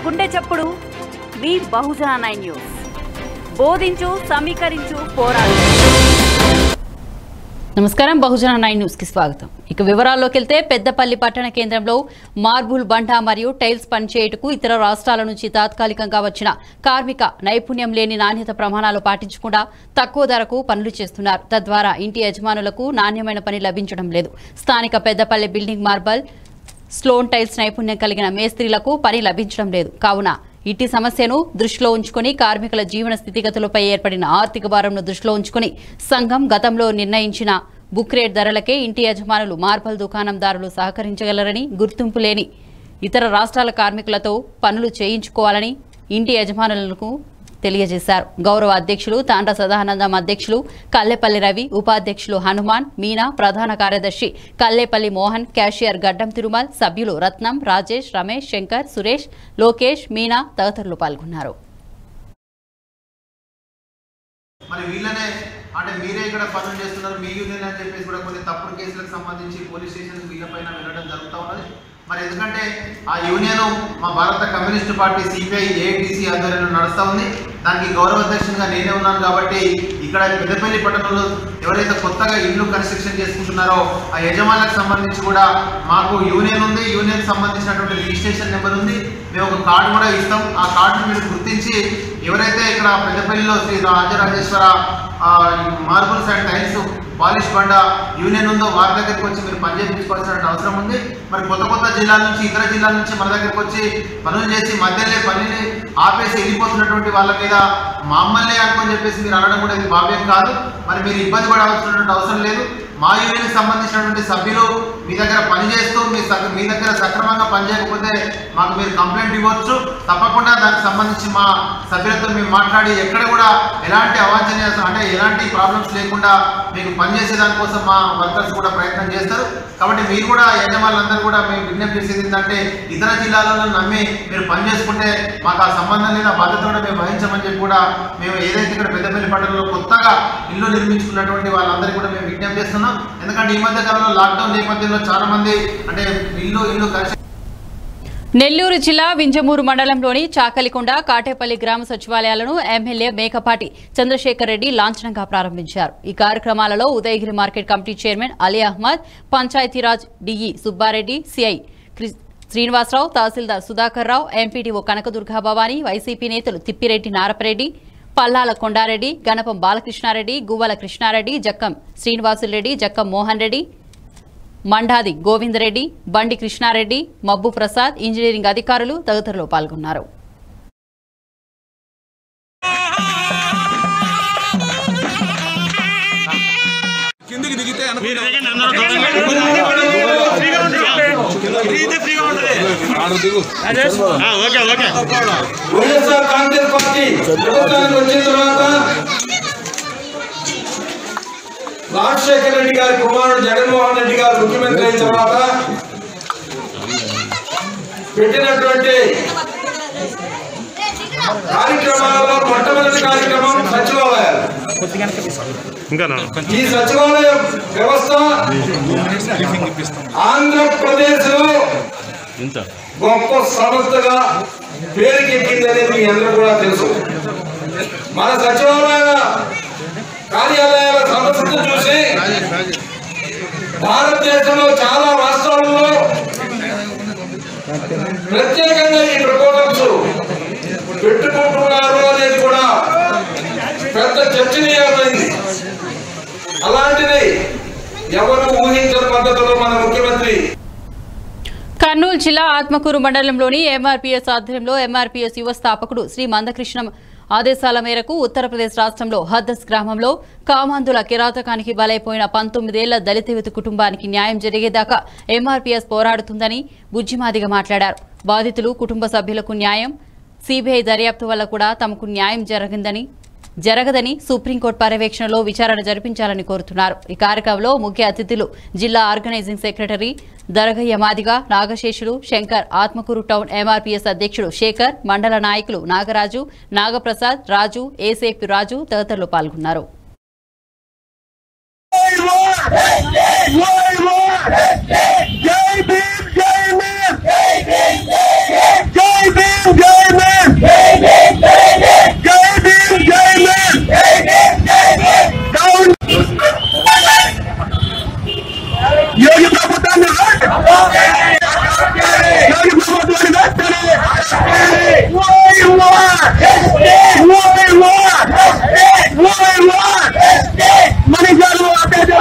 గుండె చప్పుడు మీ బహుజన nine news బోధించు సమీకరించు పోరాడు నమస్కారం బహుజన నైన్ న్యూస్ కి స్వాగతం ఇక వివరాల్లోకి వెళ్తే పెద్దపల్లి పట్టణ కేంద్రంలో మార్బుల్ బండ మరియు టైల్స్ పనిచేయుటకు ఇతర రాష్ట్రాల నుంచి తాత్కాలికంగా వచ్చిన కార్మిక నైపుణ్యం లేని నాణ్యత ప్రమాణాలు పాటించకుండా తక్కువ ధరకు పనులు చేస్తున్నారు తద్వారా ఇంటి యజమానులకు నాణ్యమైన పని లభించడం లేదు స్థానిక Peddapalli building marble stone tiles నైపుణ్యం కలిగిన మేస్త్రీలకు పని లభించడం లేదు కావున ఇట్టి సమస్యను దృష్టిలో ఉంచుకుని కార్మికుల జీవన స్థితిగతులపై ఏర్పడిన ఆర్థిక భారంను దృష్టిలో ఉంచుకుని సంఘం గతంలో నిర్ణయించిన బుక్ రేట్ ధరలకే ఇంటి యజమానులు మార్బల్ దుకాణందారులు సహకరించగలరని గుర్తింపు లేని ఇతర రాష్ట్రాల కార్మికులతో పనులు చేయించుకోవాలని ఇంటి యజమానులకు తెలియజేశారు గౌరవ అధ్యక్షులు తాండ్ర సదానందం అధ్యక్షులు కల్లెపల్లి రవి ఉపాధ్యక్షులు హనుమాన్ మీనా ప్రధాన కార్యదర్శి కల్లేపల్లి మోహన్ క్యాషియర్ గడ్డం తిరుమల్ సభ్యులు రత్నం రాజేష్ రమేష్ శంకర్ సురేష్ లోకేష్ మీనా తదితరులు పాల్గొన్నారు మరి వీళ్ళనే అంటే మీరే ఇక్కడ పనులు చేస్తున్నారు మీ యూనియన్ అని చెప్పేసి కూడా కొన్ని తప్పుడు కేసులకు సంబంధించి పోలీస్ స్టేషన్ వీళ్ళపైన వెళ్ళడం జరుగుతూ ఉన్నది మరి ఎందుకంటే ఆ యూనియన్ మా భారత కమ్యూనిస్ట్ పార్టీ సిపిఐ ఏఐటీసీ ఆధ్వర్యంలో నడుస్తూ ఉంది దానికి గౌరవ అధ్యక్షునిగా నేనే ఉన్నాను కాబట్టి ఇక్కడ పెద్దపల్లి పట్టణంలో ఎవరైతే కొత్తగా ఇల్లు కన్స్ట్రక్షన్ చేసుకుంటున్నారో ఆ యజమానులకు సంబంధించి కూడా మాకు యూనియన్ ఉంది యూనియన్ సంబంధించినటువంటి రిజిస్ట్రేషన్ నెంబర్ ఉంది మేము ఒక కార్డు కూడా ఇస్తాం ఆ కార్డును మీరు గుర్తించి ఎవరైతే ఇక్కడ పెద్దపల్లిలో శ్రీ రాజరాజేశ్వర ఆ, మార్బుల్స్ అండ్ టైల్స్ పాలిష్ బండ యూనియన్ ఉందో వారి దగ్గరికి వచ్చి మీరు పని చేయించుకోవాల్సిన అవసరం ఉంది మరి కొత్త కొత్త జిల్లాల నుంచి ఇతర జిల్లాల నుంచి మన దగ్గరికి వచ్చి పనులు చేసి మధ్యలో పనిని ఆపేసి వెళ్ళిపోతున్నటువంటి వాళ్ళ మీద మమ్మల్ని అనుకొని చెప్పేసి మీరు అనడం కూడా ఇది భావ్యం కాదు మరి మీరు ఇబ్బంది పడవలసినటువంటి అవసరం లేదు మా యూనియన్కి సంబంధించినటువంటి సభ్యులు మీ దగ్గర పని చేస్తూ మీ సక్- మీ దగ్గర సక్రమంగా పనిచేయకపోతే మాకు మీరు కంప్లైంట్ ఇవ్వచ్చు తప్పకుండా దానికి సంబంధించి మా సభ్యులతో మేము మాట్లాడి ఎక్కడ కూడా ఎలాంటి అవాంఛనీయ అంటే ఎలాంటి ప్రాబ్లమ్స్ లేకుండా మీకు పనిచేసే దానికోసం మా వర్కర్స్ కూడా ప్రయత్నం చేస్తారు కాబట్టి మీరు కూడా యజమానులందరూ కూడా మేము విజ్ఞప్తి చేసేది ఏంటంటే ఇతర జిల్లాలలో నమ్మి మీరు పని చేసుకుంటే మాకు ఆ సంబంధం లేదా బాధ్యత కూడా మేము వహించమని చెప్పి కూడా మేము ఏదైతే ఇక్కడ పెద్దపల్లి పట్టణంలో కొత్తగా ఇల్లు నిర్మించుకున్నటువంటి వాళ్ళందరికీ కూడా మేము విజ్ఞప్తి చేస్తున్నాం ఎందుకంటే ఈ మధ్య కాలంలో లాక్డౌన్ నేపథ్యంలో చాలా మంది అంటే ఇల్లు ఇల్లు కలిసి నెల్లూరు జిల్లా వింజమూరు మండలంలోని చాకలికొండ కాటేపల్లి గ్రామ సచివాలయాలను ఎమ్మెల్యే మేకపాటి చంద్రశేఖర్ రెడ్డి లాంఛనంగా ప్రారంభించారు ఈ కార్యక్రమాలలో Udayagiri market committee chairman Ali Ahmed Panchayati Raj DE Subbareddy CI క్రి- శ్రీనివాసరావు తహసీల్దార్ సుధాకర్ రావు ఎంపీడీఓ కనకదుర్గా భవానీ వైసీపీ నేతలు తిప్పిరెడ్డి నారపరెడ్డి పల్లాల కొండారెడ్డి గణపం బాలకృష్ణారెడ్డి గువ్వల కృష్ణారెడ్డి జక్కం శ్రీనివాసులరెడ్డి జక్కం మోహన్ రెడ్డి మండాది గోవిందరెడ్డి బండి కృష్ణారెడ్డి మబ్బు ప్రసాద్ ఇంజనీరింగ్ అధికారులు తదితరులు పాల్గొన్నారు కిందికి దిగితే మీరు దిగండి అందరూ దూరంగా ఫ్రీగా ఉంటుంది దిగితే ఫ్రీగా ఉంటుంది ఆ, okay okay YSR Congress party ప్రభుత్వానికి వచ్చిన తర్వాత రాజశేఖర రెడ్డి గారి కుమారుడు జగన్మోహన్ రెడ్డి గారు ముఖ్యమంత్రి అయిన తర్వాత పెట్టినటువంటి కార్యక్రమాలలో మొట్టమొదటి కార్యక్రమం సచివాలయాలు ఇంకా ఈ సచివాలయ వ్యవస్థ ఆంధ్రప్రదేశ్ లో ఇంత గొప్ప సంస్థగా పేరుకెక్కిందనేది మీ అందరూ కూడా తెలుసు మన సచివాలయాల కార్యాలయాల సమస్యను చూసి భారతదేశంలో చాలా రాష్ట్రాలలో ప్రత్యేకంగా ఈ ప్రపోజల్స్ పెట్టుకుంటున్నారు అనేది కూడా పెద్ద చర్చనీయమైంది అలాంటిది ఎవరు ఊహించని పద్ధతిలో మన ముఖ్యమంత్రి కర్నూలు జిల్లా ఆత్మకూరు మండలంలోని ఎంఆర్పీఎస్ ఆధ్వర్యంలో ఎంఆర్పీఎస్ యువ స్థాపకుడు శ్రీ మందకృష్ణం ఆదేశాల మేరకు ఉత్తరప్రదేశ్ రాష్ట్రంలో హద్దస్ గ్రామంలో కామాంధుల కిరాతకానికి బలైపోయిన పంతొమ్మిదేళ్ల దళిత యువతి కుటుంబానికి న్యాయం జరిగేదాకా ఎంఆర్పీఎస్ పోరాడుతుందని బుజ్జిమాదిగా మాట్లాడారు బాధితులు కుటుంబ సభ్యులకు న్యాయం సిబిఐ దర్యాప్తు వల్ల కూడా తమకు న్యాయం జరిగిందని జరగదని సుప్రీంకోర్టు పర్యవేక్షణలో విచారణ జరిపించాలని కోరుతున్నారు ఈ కార్యక్రమంలో ముఖ్య అతిథులు జిల్లా organising secretary Daragayya Madiga Nagasheshudu Shankar Atmakuru town MRPS అధ్యక్షుడు శేఖర్ మండల నాయకులు నాగరాజు నాగప్రసాద్ రాజు ఏసేపి రాజు తదితరులు పాల్గొన్నారు World War! Jai Bhim, Jai Bhim! Jai Bhim, Jai Bhim!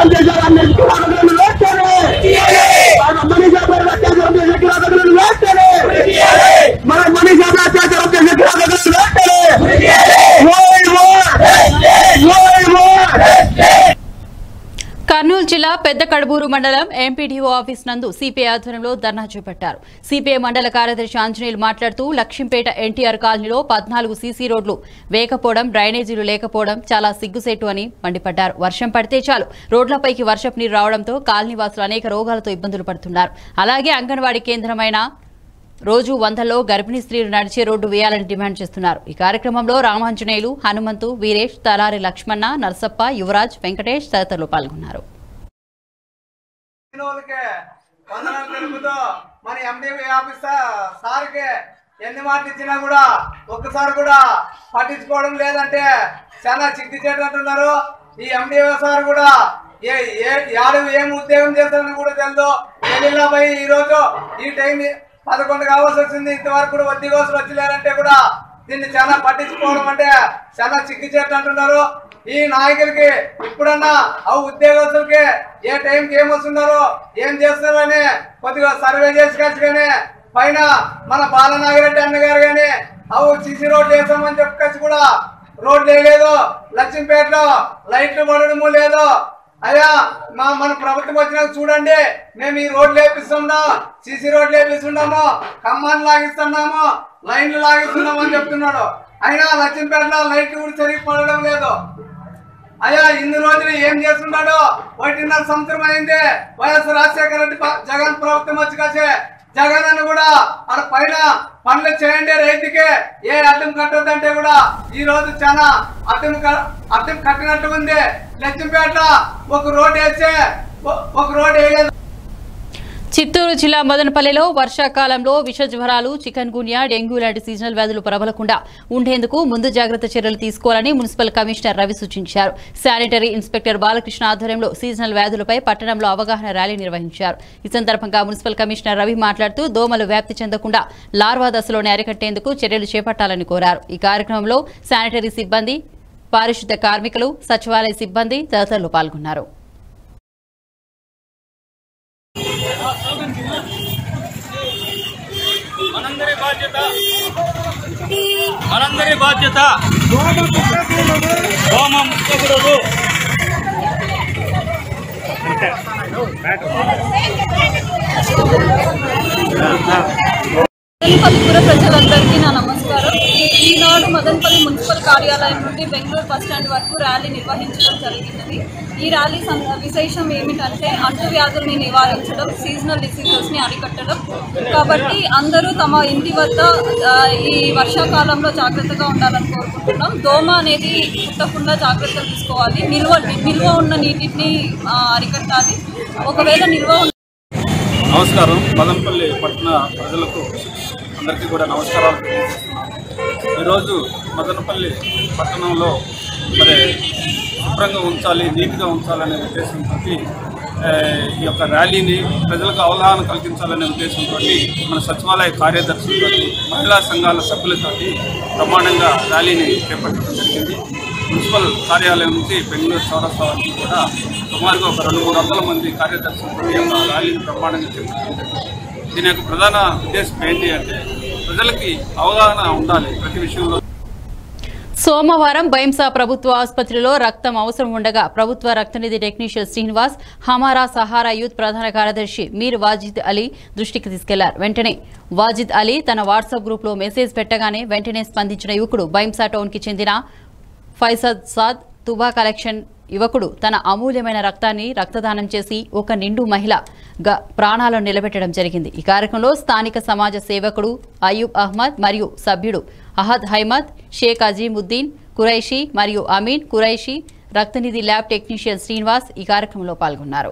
అత్యాచారం చేశారు అన్ని కిరాతకులను వేస్తేనే మన మనీషాపై అత్యాచారం చేసే కిరాతకులను వేస్తేనే మన మనీషాపై అత్యాచారం చేసే కిరాతకులను వేస్తేనే ఓయ్ ఓయ్ ఓయ్ ఓయ్ కర్నూలు జిల్లా పెద్ద కడుబూరు మండలం ఎంపీడీఓ ఆఫీస్ నందు సిపిఐ ఆధ్వర్యంలో ధర్నా చేపట్టారు సిపిఐ మండల కార్యదర్శి ఆంజనేయులు మాట్లాడుతూ లక్ష్మీపేట ఎన్టీఆర్ కాలనీలో పద్నాలుగు సీసీ రోడ్లు వేకపోవడం డ్రైనేజీలు లేకపోవడం చాలా సిగ్గుసేటు అని మండిపడ్డారు వర్షం పడితే చాలు రోడ్లపైకి వర్షపు నీరు రావడంతో కాలనీ వాసులు అనేక రోగాలతో ఇబ్బందులు పడుతున్నారు అలాగే అంగన్వాడీ కేంద్రమైన రోజు వందల్లో గర్భిణీ స్త్రీలు నడిచే రోడ్డు వేయాలని డిమాండ్ చేస్తున్నారు ఈ కార్యక్రమంలో రామాంజనేయులు హనుమంతు వీరేష్ తలారి లక్ష్మణ నర్సప్ప యువరాజ్ వెంకటేష్ తదితరులు పాల్గొన్నారు వాళ్ళకి వందనాలు తెలుపుతూ మన ఎండివి ఆఫీస్ సార్కి ఎన్ని మాటలు ఇచ్చినా కూడా ఒక్కసారి కూడా పట్టించుకోవడం లేదంటే చాలా చిక్కిచ్చేటట్టున్నారు ఈ ఎండిఓ సార్ కూడా ఏ ఏ యాడు ఏం ఉద్యోగం చేస్తారని కూడా తెలుదు ఢిల్లీలో పోయి ఈ రోజు ఈ టైం పదకొండు కావాల్సి వచ్చింది ఇంతవరకు కూడా వడ్డీ కోసం వచ్చలేరంటే కూడా దీన్ని చాలా పట్టించుకోవడం అంటే చాలా చిక్కిచేట్టు అంటున్నారు ఈ నాయకులకి ఇప్పుడన్నా ఆ ఉద్యోగస్తులకి ఏ టైంకి ఏం వస్తున్నారో ఏం చేస్తున్నారని కొద్దిగా సర్వే చేసుకోవచ్చు కానీ పైన మన బాలనాగిరెడ్డి అన్న గారు కానీ అవు సిసి రోడ్లు వేసామని చెప్పచ్చు కూడా రోడ్లు వేయలేదు లక్ష్మీపేటలో లైట్లు పడడము లేదు అయ్యా మా మన ప్రభుత్వం వచ్చినాక చూడండి మేము ఈ రోడ్లు వేపిస్తున్నాం సిసి రోడ్లు వేపిస్తున్నాము కమ్మాన్ని లాగిస్తున్నాము లైన్లు లాగిస్తున్నాము అని చెప్తున్నాడు అయినా లక్ష్మీపేటలో లైట్లు కూడా సరిగ్గా పడడం లేదు అయ్యా ఇన్ని రోజులు ఏం చేస్తున్నాడు ఒకటిన్నర సంవత్సరం అయింది వైఎస్ రాజశేఖర రెడ్డి ప- జగన్ ప్రభుత్వం వచ్చి కాసే జగన్ అని కూడా ఆడ పైన పనులు చేయండి రైతుకి ఏ అడ్డం కట్టొద్దంటే కూడా ఈ రోజు చాలా అడ్డం క- అడ్డం కట్టినట్టు ఉంది లక్ష్మీపేటలో ఒక రోడ్ వేస్తే ఒ- ఒక రోడ్ వేయలేదు చిత్తూరు జిల్లా మదనపల్లిలో వర్షాకాలంలో విష జ్వరాలు చికెన్ గున్యా డెంగ్యూ లాంటి సీజనల్ వ్యాధులు ప్రబలకుండా ఉండేందుకు ముందు జాగ్రత్త చర్యలు తీసుకోవాలని మున్సిపల్ కమిషనర్ రవి సూచించారు శానిటరీ ఇన్స్పెక్టర్ బాలకృష్ణ ఆధ్వర్యంలో సీజనల్ వ్యాధులపై పట్టణంలో అవగాహన ర్యాలీ నిర్వహించారు ఈ సందర్భంగా మున్సిపల్ కమిషనర్ రవి మాట్లాడుతూ దోమలు వ్యాప్తి చెందకుండా లార్వా దశలోనే అరికట్టేందుకు చర్యలు చేపట్టాలని కోరారు ఈ కార్యక్రమంలో శానిటరీ సిబ్బంది పారిశుద్ధ కార్మికులు సచివాలయ సిబ్బంది తదితరులు పాల్గొన్నారు మనందరి బాధ్యత మనందరి బాధ్యత హోమం ముట్టకూడదు మదనపల్లిపుర ప్రజలందరికీ నా నమస్కారం ఈనాడు మదనపల్లి మున్సిపల్ కార్యాలయం నుండి బెంగళూరు బస్ స్టాండ్ వరకు ర్యాలీ నిర్వహించడం జరిగినది ఈ ర్యాలీ సం- విశేషం ఏమిటంటే అంటువ్యాధుల్ని నివారించడం సీజనల్ డిసీజెస్ని అరికట్టడం కాబట్టి అందరూ తమ ఇంటి వద్ద ఆ, ఈ వర్షాకాలంలో జాగ్రత్తగా ఉండాలని కోరుకుంటున్నాం దోమ అనేది పుట్టకుండా జాగ్రత్తలు తీసుకోవాలి నిల్వ నిల్వ ఉన్న నీటిని ఆ, అరికట్టాలి ఒకవేళ నిల్వ ఉన్న నమస్కారం మదంపల్లి పట్టణ ప్రజలకు అందరికీ కూడా నమస్కారాలు తెలియజేస్తున్నాను ఈరోజు మదనపల్లి పట్టణంలో మరి శుభ్రంగా ఉంచాలి నీట్గా ఉంచాలనే ఉద్దేశంతో ఆ, ఈ యొక్క ర్యాలీని ప్రజలకు అవగాహన కల్పించాలనే ఉద్దేశంతో మన సచివాలయ కార్యదర్శులతో మహిళా సంఘాల సభ్యులతోటి ప్రమాణంగా ర్యాలీని చేపట్టడం జరిగింది మున్సిపల్ కార్యాలయం నుంచి బెంగళూరు చౌరస్తా వరకు కూడా సుమారుగా ఒక రెండు మూడు వందల మంది కార్యదర్శులతో ఈ యొక్క ర్యాలీని ప్రమాణంగా చేపట్టడం జరిగింది దీని యొక్క ప్రధాన ఉద్దేశం ఏంటి అంటే ప్రజలకి అవగాహన ఉండాలి ప్రతి విషయంలో సోమవారం బైంసా ప్రభుత్వ ఆసుపత్రిలో రక్తం అవసరం ఉండగా ప్రభుత్వ రక్తనిధి టెక్నీషియన్ శ్రీనివాస్ హమారా సహారా యూత్ ప్రధాన కార్యదర్శి మీర్ వాజిద్ అలీ దృష్టికి తీసుకెళ్లారు వెంటనే వాజిద్ అలీ తన వాట్సాప్ గ్రూప్లో మెసేజ్ పెట్టగానే వెంటనే స్పందించిన యువకుడు బైంసా టౌన్కి చెందిన ఫైసద్ సాద్ తుబా కలెక్షన్ యువకుడు తన అమూల్యమైన రక్తాన్ని రక్తదానం చేసి ఒక నిండు మహిళ గ ప్రాణాలను నిలబెట్టడం జరిగింది ఈ కార్యక్రమంలో స్థానిక సమాజ సేవకుడు అయూబ్ అహ్మద్ మరియు సభ్యుడు అహద్ హైమద్ షేక్ అజీముద్దీన్ కురైషీ మరియు అమీన్ కురైషీ రక్తనిధి ల్యాబ్ టెక్నీషియన్ శ్రీనివాస్ ఈ కార్యక్రమంలో పాల్గొన్నారు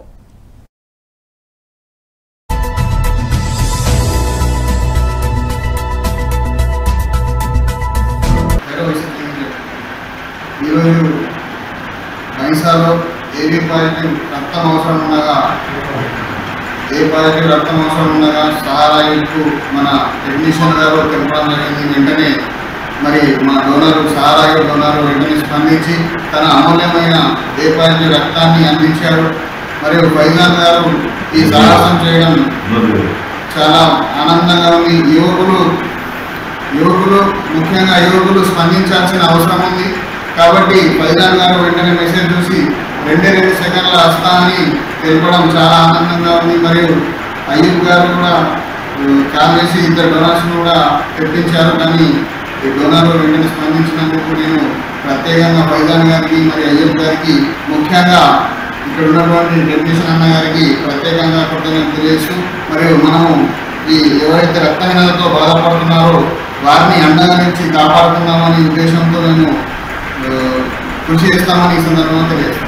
ఈరోజు నైసాలో ఏబీ పాజిటివ్ రక్తం అవసరం ఉండగా ఏ పాజిటివ్ రక్తం అవసరం ఉండగా సహారాయుకు మన టెక్నీషియన్ గారు తెలపడం జరిగింది వెంటనే మరి మా డోనర్ సారాయి డోనర్ వెంటనే స్పందించి తన అమూల్యమైన ఏ పాయింట్ రక్తాన్ని అందించారు మరియు ఫైజాన్ గారు ఈ సాహసం చేయడం చాలా ఆనందంగా ఉంది యువకులు యువకులు ముఖ్యంగా యువకులు స్పందించాల్సిన అవసరం ఉంది కాబట్టి ఫైజాన్ గారు వెంటనే మెసేజ్ చూసి రెండే రెండు సెకండ్ల వస్తా అని తెలపడం చాలా ఆనందంగా ఉంది మరియు అయ్యూబ్ గారు కూడా ఆ, కాల్ చేసి ఇద్దరు డొనర్స్ కూడా తెప్పించారు కానీ ఈ డొనర్ వెంటనే స్పందించినందుకు నేను ప్రత్యేకంగా ఫైజాన్ గారికి మరియు అయ్యూబ్ గారికి ముఖ్యంగా ఇక్కడ ఉన్నటువంటి టెక్నీషియన్ అన్న గారికి ప్రత్యేకంగా కృతజ్ఞతలు తెలియజేస్తూ మరియు మనము ఈ ఎవరైతే రక్తహీనతతో బాధపడుతున్నారో వారిని అండగా నుంచి కాపాడుకుందామనే ఉద్దేశంతో నేను ఆ, కృషి చేస్తామని ఈ సందర్భంగా తెలియజేస్తాను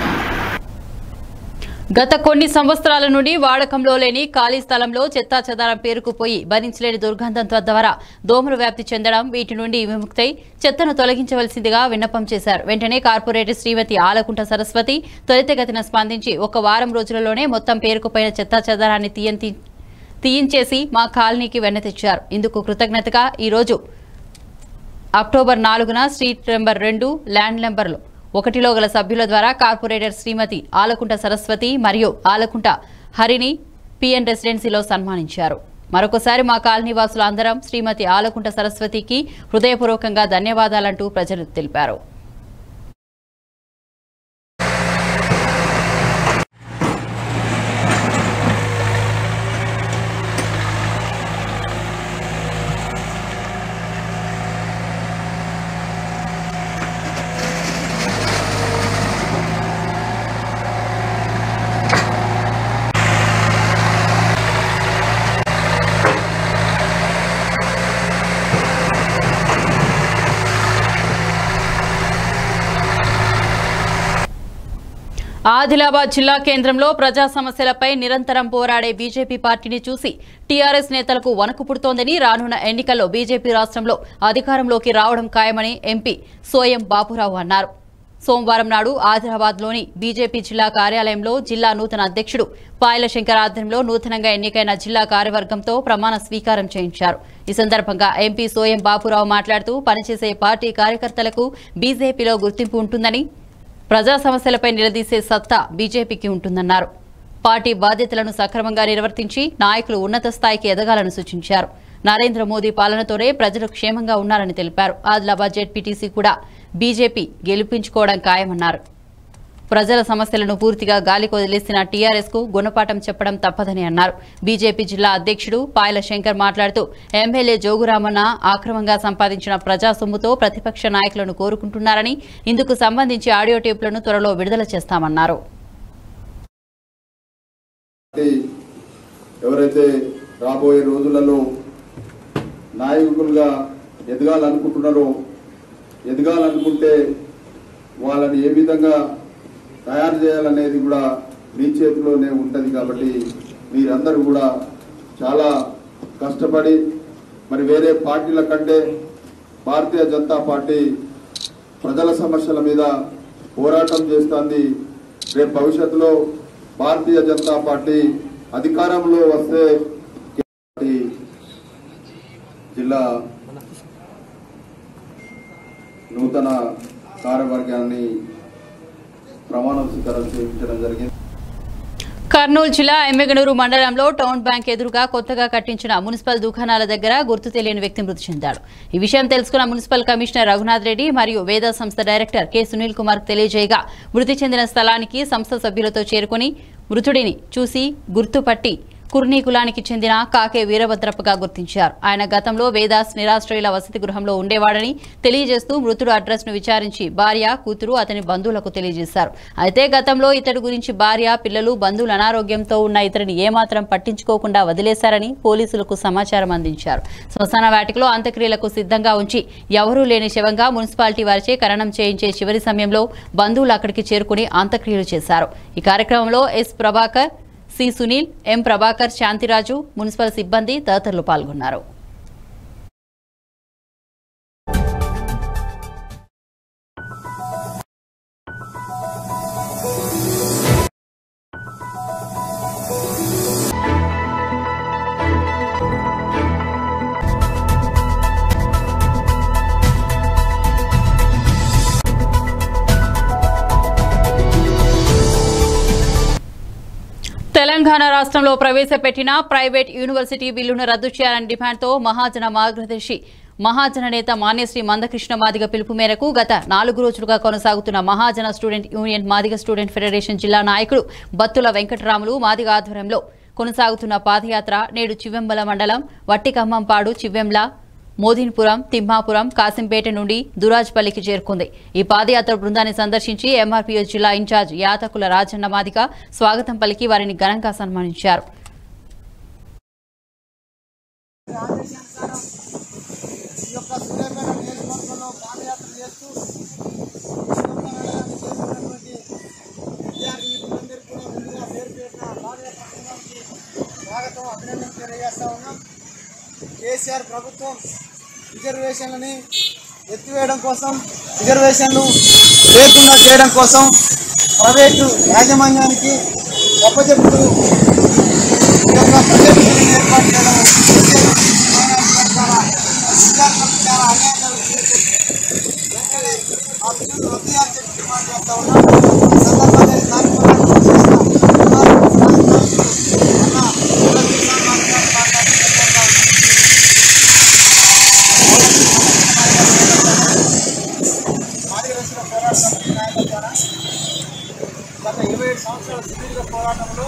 గత కొన్ని సంవత్సరాల నుండి వాడకంలో లేని ఖాళీ స్థలంలో చెత్తా చెదారం పేరుకుపోయి భరించలేని దుర్గంధం ద్వారా దోమలు వ్యాప్తి చెందడం వీటి నుండి విముక్తై చెత్తను తొలగించవలసిందిగా విన్నపం చేశారు వెంటనే కార్పొరేటర్ శ్రీమతి ఆలకుంట సరస్వతి త్వరితగతిన స్పందించి ఒక వారం రోజులలోనే మొత్తం పేరుకుపోయిన చెత్తా చెదారాన్ని తీయంతి తీయించేసి మా కాలనీకి వెన్న తెచ్చారు ఇందుకు కృతజ్ఞతగా ఈరోజు అక్టోబర్ నాలుగున స్ట్రీట్ నెంబర్ రెండు ల్యాండ్ నెంబర్లు ఒకటిలో గల సభ్యుల ద్వారా కార్పొరేటర్ శ్రీమతి ఆలకుంట సరస్వతి మరియు ఆలకుంట హరిని పిఎన్ రెసిడెన్సీలో సన్మానించారు మరొకసారి మా కాలనీ వాసులు అందరం శ్రీమతి ఆలకుంట సరస్వతికి హృదయపూర్వకంగా ధన్యవాదాలంటూ ప్రజలు తెలిపారు ఆదిలాబాద్ జిల్లా కేంద్రంలో ప్రజా సమస్యలపై నిరంతరం పోరాడే బీజేపీ పార్టీని చూసి టీఆర్ఎస్ నేతలకు వణుకు పుడుతోందని రానున్న ఎన్నికల్లో బీజేపీ రాష్ట్రంలో అధికారంలోకి రావడం ఖాయమని ఎంపీ సోయం బాపురావు అన్నారు సోమవారం నాడు ఆదిలాబాద్లోని బీజేపీ జిల్లా కార్యాలయంలో జిల్లా నూతన అధ్యక్షుడు పాయల శంకర్ ఆధ్వర్యంలో నూతనంగా ఎన్నికైన జిల్లా కార్యవర్గంతో ప్రమాణ స్వీకారం చేయించారు ఈ సందర్భంగా ఎంపీ సోయం బాపురావు మాట్లాడుతూ పనిచేసే పార్టీ కార్యకర్తలకు బీజేపీలో గుర్తింపు ఉంటుందని ప్రజా సమస్యలపై నిలదీసే సత్తా బీజేపీకి ఉంటుందన్నారు పార్టీ బాధ్యతలను సక్రమంగా నిర్వర్తించి నాయకులు ఉన్నత స్థాయికి ఎదగాలని సూచించారు నరేంద్ర మోదీ పాలనతోనే ప్రజలు క్షేమంగా ఉన్నారని తెలిపారు ఆదిలాబాద్ జెడ్పీటీసీ కూడా బీజేపీ గెలిపించుకోవడం ఖాయమన్నారు ప్రజల సమస్యలను పూర్తిగా గాలికి వదిలేసిన టీఆర్ఎస్ కు గుణపాఠం చెప్పడం తప్పదని అన్నారు బీజేపీ జిల్లా అధ్యక్షుడు పాయల శంకర్ మాట్లాడుతూ ఎమ్మెల్యే జోగురామన్న ఆక్రమంగా సంపాదించిన ప్రజా సొమ్ముతో ప్రతిపక్ష నాయకులను కోరుకుంటున్నారని ఇందుకు సంబంధించి ఆడియో టేపులను త్వరలో విడుదల చేస్తామన్నారు పార్టీ ఎవరైతే రాబోయే రోజులలో నాయకులుగా ఎదగాలనుకుంటున్నారో ఎదగాలనుకుంటే వాళ్ళని ఏ విధంగా తయారు చేయాలనేది కూడా మీ చేతిలోనే ఉంటుంది కాబట్టి మీరందరూ కూడా చాలా కష్టపడి మరి వేరే పార్టీల కంటే భారతీయ జనతా పార్టీ ప్రజల సమస్యల మీద పోరాటం చేస్తుంది రేపు భవిష్యత్తులో భారతీయ జనతా పార్టీ అధికారంలో వస్తే పార్టీ జిల్లా నూతన కార్యవర్గాన్ని ప్రమాణ స్వీకారం చేయించడం జరిగింది కర్నూలు జిల్లా ఎమ్మెగనూరు మండలంలో టౌన్ బ్యాంక్ ఎదురుగా కొత్తగా కట్టించిన మున్సిపల్ దుకాణాల దగ్గర గుర్తు తెలియని వ్యక్తి మృతి చెందాడు ఈ విషయం తెలుసుకున్న మున్సిపల్ కమిషనర్ రఘునాథ్ రెడ్డి మరియు వేద సంస్థ డైరెక్టర్ కె సునీల్ కుమార్ తెలియజేయగా మృతి చెందిన స్థలానికి సంస్థ సభ్యులతో చేరుకుని మృతుడిని చూసి గుర్తుపట్టి కుర్నీ కులానికి చెందిన కాకే వీరభద్రప్పగా గుర్తించారు ఆయన గతంలో వేదాస్ నిరాశ్రయుల వసతి గృహంలో ఉండేవాడని తెలియజేస్తూ మృతుడు అడ్రస్ ను విచారించి భార్య కూతురు అతని బంధువులకు తెలియజేశారు అయితే గతంలో ఇతడి గురించి భార్య పిల్లలు బంధువులు అనారోగ్యంతో ఉన్న ఇతరిని ఏమాత్రం పట్టించుకోకుండా వదిలేశారని పోలీసులకు సమాచారం అందించారు శ్మశాన వాటికలో అంత్యక్రియలకు సిద్ధంగా ఉంచి ఎవరూ లేని శవంగా మున్సిపాలిటీ వారిచే ఖననం చేయించే చివరి సమయంలో బంధువులు అక్కడికి చేరుకుని అంత్యక్రియలు చేశారు ఈ కార్యక్రమంలో S Prabhakar C Sunil M Prabhakar Shantiraju municipal సిబ్బంది తదితరులు పాల్గొన్నారు రాష్ట్రంలో ప్రవేశపెట్టిన ప్రైవేట్ యూనివర్సిటీ బిల్లును రద్దు చేయాలని డిమాండ్తో మహాజన మార్గదర్శి మహాజన నేత మాన్యశ్రీ మందకృష్ణ మాదిగ పిలుపు మేరకు గత నాలుగు రోజులుగా కొనసాగుతున్న Mahajana student union Madiga student federation జిల్లా నాయకుడు బత్తుల వెంకటరాములు మాదిగ ఆధ్వర్యంలో కొనసాగుతున్న పాదయాత్ర నేడు చివ్వెంబల మండలం వట్టికమ్మంపాడు చివ్వెంల మోదిన్పురం తిమ్మాపురం కాసింపేట నుండి దురాజ్పల్లికి చేరుకుంది ఈ పాదయాత్ర బృందాన్ని సందర్శించి ఎంఆర్పీఎస్ జిల్లా ఇన్ఛార్జ్ యాతకుల రాజన్న మాదిక స్వాగతం పలికి వారిని ఘనంగా సన్మానించారు ఈ యొక్క సూర్యాపేట నియోజకవర్గంలో పాదయాత్ర చేస్తూ విశ్వబ్రహ్మాండాన్ని చేస్తున్నటువంటి విద్యార్థి మిత్రులందరికీ కూడా ముందుగా పేరు పేరున పాదయాత్ర బృందానికి స్వాగతం అభినందనలు తెలియజేస్తా ఉన్నాం కేసీఆర్ ప్రభుత్వం రిజర్వేషన్లని ఎత్తివేయడం కోసం రిజర్వేషన్లు లేకుండా చేయడం కోసం ప్రైవేటు యాజమాన్యానికి అప్పచెప్తూ ఈ యొక్క ప్రజలను ఏర్పాటు చేయడం చాలా విద్యార్థులకు చాలా అన్యాయం జరుగుతుంది. ఆ బిల్లును రద్దు చేయాలని చెప్పి డిమాండ్ చేస్తా ఉన్నాం. ఈ సందర్భంగా ఈ కార్యక్రమాన్ని చేసిన ఉన్నారు. అన్న పూల కిసాన్ మాదిగ మాట్లాడుతున్నారు. మాదిగ దశల పోరాట సమితి నాయకుల ద్వారా గత ఇరవై ఏడు సంవత్సరాల సుదీర్ఘ పోరాటంలో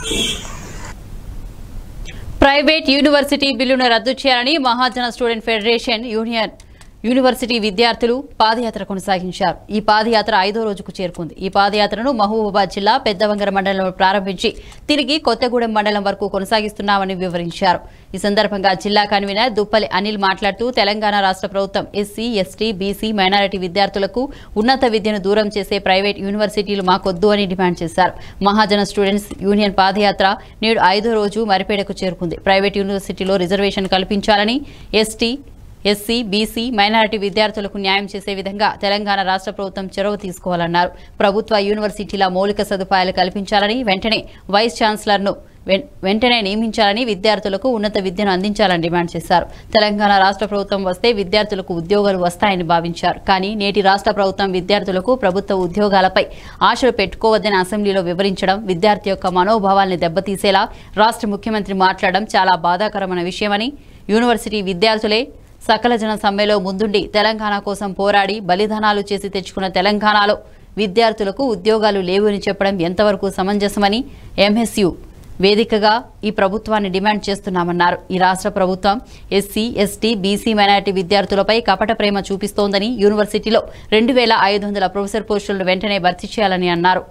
ప్రైవేట్ యూనివర్సిటీ బిల్లును రద్దు చేయాలని Mahajana student federation union university విద్యార్థులు పాదయాత్ర కొనసాగించారు ఈ పాదయాత్ర ఐదో రోజుకు చేరుకుంది ఈ పాదయాత్రను మహబూబాబాద్ జిల్లా పెద్దవంగర మండలంలో ప్రారంభించి తిరిగి కొత్తగూడెం మండలం వరకు కొనసాగిస్తున్నామని వివరించారు ఈ సందర్భంగా జిల్లా కన్వీనర్ దుప్పలి అనిల్ మాట్లాడుతూ తెలంగాణ రాష్ట్ర ప్రభుత్వం ఎస్సీ ఎస్టీ బీసీ మైనారిటీ విద్యార్థులకు ఉన్నత విద్యను దూరం చేసే ప్రైవేట్ యూనివర్సిటీలు మాకొద్దు అని డిమాండ్ చేశారు మహాజన స్టూడెంట్స్ యూనియన్ పాదయాత్ర నేడు ఐదో రోజు మరిపేడకు చేరుకుంది ప్రైవేట్ యూనివర్సిటీలో రిజర్వేషన్ కల్పించాలని ఎస్టీ ఎస్సీ బీసీ మైనారిటీ విద్యార్థులకు న్యాయం చేసే విధంగా తెలంగాణ రాష్ట్ర ప్రభుత్వం చొరవ తీసుకోవాలన్నారు ప్రభుత్వ యూనివర్సిటీల మౌలిక సదుపాయాలు కల్పించాలని వెంటనే వైస్ ఛాన్సలర్ను వెం- వెంటనే నియమించాలని విద్యార్థులకు ఉన్నత విద్యను అందించాలని డిమాండ్ చేశారు తెలంగాణ రాష్ట్ర ప్రభుత్వం వస్తే విద్యార్థులకు ఉద్యోగాలు వస్తాయని భావించారు కానీ నేటి రాష్ట్ర ప్రభుత్వం విద్యార్థులకు ప్రభుత్వ ఉద్యోగాలపై ఆశలు పెట్టుకోవద్దని అసెంబ్లీలో వివరించడం విద్యార్థి యొక్క మనోభావాల్ని దెబ్బతీసేలా రాష్ట్ర ముఖ్యమంత్రి మాట్లాడడం చాలా బాధాకరమైన విషయమని యూనివర్సిటీ విద్యార్థులే సకల జన సమ్మెలో ముందుండి తెలంగాణ కోసం పోరాడి బలిదానాలు చేసి తెచ్చుకున్న తెలంగాణలో విద్యార్థులకు ఉద్యోగాలు లేవు అని చెప్పడం ఎంతవరకు సమంజసమని ఎంఎస్యు వేదికగా ఈ ప్రభుత్వాన్ని డిమాండ్ చేస్తున్నామన్నారు ఈ రాష్ట్ర ప్రభుత్వం ఎస్సీ ఎస్టీ బీసీ మైనారిటీ విద్యార్థులపై కపట ప్రేమ చూపిస్తోందని యూనివర్సిటీలో రెండు వేల ఐదు వందల ప్రొఫెసర్ పోస్టులను వెంటనే భర్తీ చేయాలని అన్నారు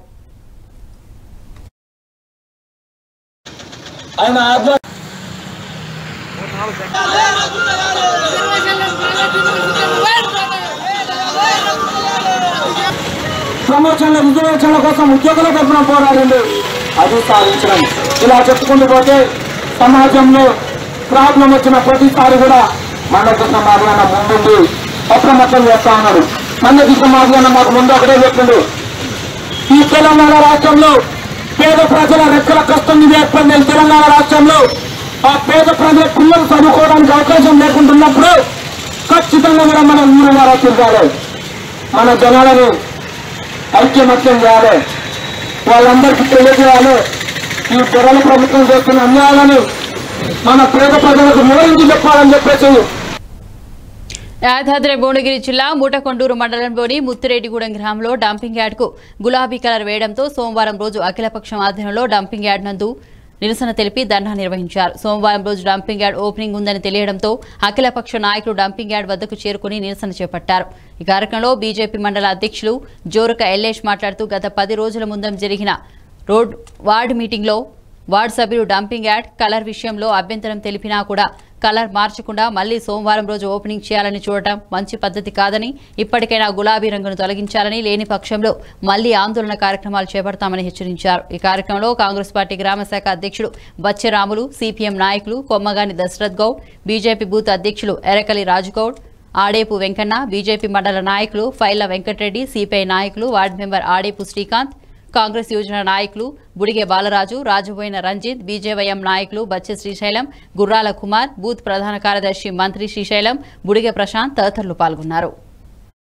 ఆయన ఆధ్వర్యం ప్రమోషన్ల రిజర్వేషన్ల కోసం ఉద్యోగుల తరఫున పోరాడింది అది సాధించడం ఇలా చెప్పుకుంటూ పోతే సమాజంలో ప్రాబ్లం వచ్చిన ప్రతిసారి కూడా మండకృష్ణ మాదిగన్న ముందుండి అప్రమత్తం చేస్తా ఉన్నారు మండకృష్ణ మాదిగన్న మాకు ముందు ఒకటే చెప్పిండు ఈ తెలంగాణ రాష్ట్రంలో పేద ప్రజల రెక్కల కష్టం మీద ఏర్పడిన ఈ తెలంగాణ రాష్ట్రంలో ఆ పేద ప్రజల పిల్లలు చదువుకోవడానికి అవకాశం లేకుంటున్నప్పుడు ఖచ్చితంగా కూడా మనం ఊరుగా రక్షించాలి మన జనాలను ఐక్యమత్యం చేయాలి వాళ్ళందరికీ తెలియజేయాలి ఈ తెరల ప్రభుత్వం చేస్తున్న అన్యాయాలను మన పేద ప్రజలకు వివరించి చెప్పాలని చెప్పేసి యాదాద్రి భువనగిరి జిల్లా మూటకొండూరు మండలంలోని ముత్తిరెడ్డిగూడెం గ్రామంలో డంపింగ్ యార్డ్కు గులాబీ కలర్ వేయడంతో సోమవారం రోజు అఖిలపక్షం ఆధ్వర్యంలో డంపింగ్ యార్డ్ నందు నిరసన తెలిపి ధర్నా నిర్వహించారు సోమవారం రోజు డంపింగ్ యార్డ్ ఓపెనింగ్ ఉందని తెలియడంతో అఖిలపక్ష నాయకులు డంపింగ్ యార్డ్ వద్దకు చేరుకుని నిరసన చేపట్టారు ఈ కార్యక్రమంలో బీజేపీ మండల అధ్యక్షులు జోరక ఎల్లేష్ మాట్లాడుతూ గత పది రోజుల ముందం జరిగిన రోడ్ వార్డు మీటింగ్లో వార్డు సభ్యులు డంపింగ్ యార్డ్ కలర్ విషయంలో అభ్యంతరం తెలిపినా కూడా కలర్ మార్చకుండా మళ్లీ సోమవారం రోజు ఓపెనింగ్ చేయాలని చూడటం మంచి పద్ధతి కాదని ఇప్పటికైనా గులాబీ రంగును తొలగించాలని లేని పక్షంలో మళ్లీ ఆందోళన కార్యక్రమాలు చేపడతామని హెచ్చరించారు ఈ కార్యక్రమంలో కాంగ్రెస్ పార్టీ గ్రామ శాఖ అధ్యక్షుడు బచ్చెరాములు సిపిఎం నాయకులు కొమ్మగాని దశరథ్ గౌడ్ బీజేపీ బూత్ అధ్యక్షులు ఎరకలి రాజుగౌడ్ ఆడేపు వెంకన్న బీజేపీ మండల నాయకులు ఫైళ్ల వెంకటరెడ్డి సిపిఐ నాయకులు వార్డు మెంబర్ ఆడేపు శ్రీకాంత్ కాంగ్రెస్ యోజన నాయకులు బుడిగే బాలరాజు రాజుబోయిన రంజిత్ బీజేవైఎం నాయకులు బచ్చ శ్రీశైలం గుర్రాల కుమార్ బూత్ ప్రధాన కార్యదర్శి మంత్రి శ్రీశైలం బుడిగే ప్రశాంత్ తదితరులు పాల్గొన్నారు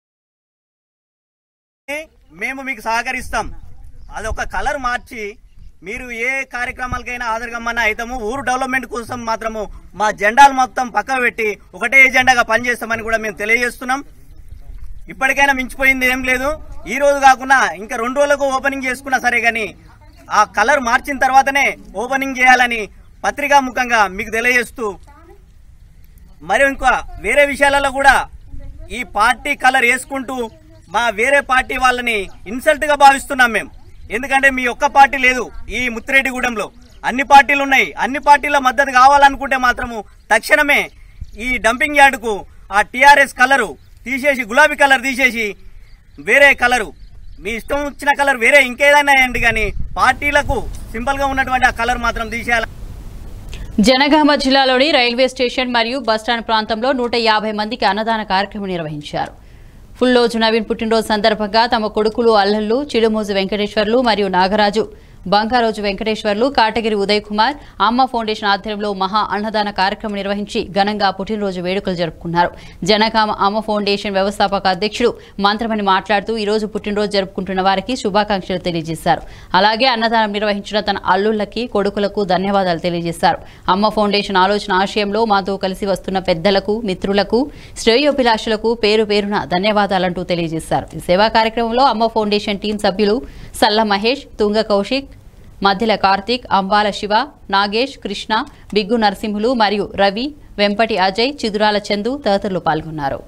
మేము మీకు సహకరిస్తాం అది ఒక కలర్ మార్చి మీరు ఏ కార్యక్రమాలకైనా హాజరుగమ్మన్నా అవుతాము ఊరు డెవలప్మెంట్ కోసం మాత్రము మా జెండాలు మొత్తం పక్క పెట్టి ఒకటే ఎజెండాగా పనిచేస్తామని కూడా మేము తెలియజేస్తున్నాం ఇప్పటికైనా మించిపోయింది ఏం లేదు ఈ రోజు కాకుండా ఇంకా రెండు రోజులకు ఓపెనింగ్ చేసుకున్నా సరే కానీ ఆ కలర్ మార్చిన తర్వాతనే ఓపెనింగ్ చేయాలని పత్రికా ముఖంగా మీకు తెలియజేస్తూ మరి ఇంకా వేరే విషయాలలో కూడా ఈ పార్టీ కలర్ వేసుకుంటూ మా వేరే పార్టీ వాళ్ళని ఇన్సల్ట్ గా భావిస్తున్నాం మేము ఎందుకంటే మీ ఒక్క పార్టీ లేదు ఈ ముత్తిరెడ్డిగూడెంలో అన్ని పార్టీలు ఉన్నాయి అన్ని పార్టీల మద్దతు కావాలనుకుంటే మాత్రము తక్షణమే ఈ డంపింగ్ యార్డుకు ఆ టీఆర్ఎస్ కలరు తీసేసి గులాబీ కలర్ తీసేసి వేరే కలరు మీ ఇష్టం వచ్చిన కలర్ వేరే ఇంకేదైనా వేయండి కానీ పార్టీలకు సింపుల్ గా ఉన్నటువంటి ఆ కలర్ మాత్రం తీసేయాలి జనగామ జిల్లాలోని రైల్వే స్టేషన్ మరియు బస్టాండ్ ప్రాంతంలో నూట యాభై మందికి అన్నదాన కార్యక్రమం నిర్వహించారు ఫుల్లోజు నవీన్ పుట్టినరోజు సందర్భంగా తమ కొడుకులు అల్లల్లు చిడుమోజు వెంకటేశ్వర్లు మరియు నాగరాజు బంగారోజు వెంకటేశ్వర్లు కాటగిరి ఉదయ్ కుమార్ అమ్మ ఫౌండేషన్ ఆధ్వర్యంలో మహా అన్నదాన కార్యక్రమం నిర్వహించి ఘనంగా పుట్టినరోజు వేడుకలు జరుపుకున్నారు జనగామ అమ్మ ఫౌండేషన్ వ్యవస్థాపక అధ్యక్షుడు మంత్రమని మాట్లాడుతూ ఈ రోజు పుట్టినరోజు జరుపుకుంటున్న వారికి శుభాకాంక్షలు తెలియజేశారు అలాగే అన్నదానం నిర్వహించిన తన అల్లుళ్లకి కొడుకులకు ధన్యవాదాలు తెలియజేశారు అమ్మ ఫౌండేషన్ ఆలోచన ఆశయంలో మాతో కలిసి వస్తున్న పెద్దలకు మిత్రులకు శ్రేయోభిలాషులకు పేరు పేరున ధన్యవాదాలంటూ తెలియజేశారు ఈ సేవా కార్యక్రమంలో అమ్మ ఫౌండేషన్ టీం సభ్యులు సల్ల మహేష్ తుంగ కౌశిక్ మధ్యల కార్తీక్ అంబాల శివ నాగేష్ కృష్ణ బిగ్గు నరసింహులు మరియు రవి వెంపటి అజయ్ చిదురాల చందు తదితరులు పాల్గొన్నారు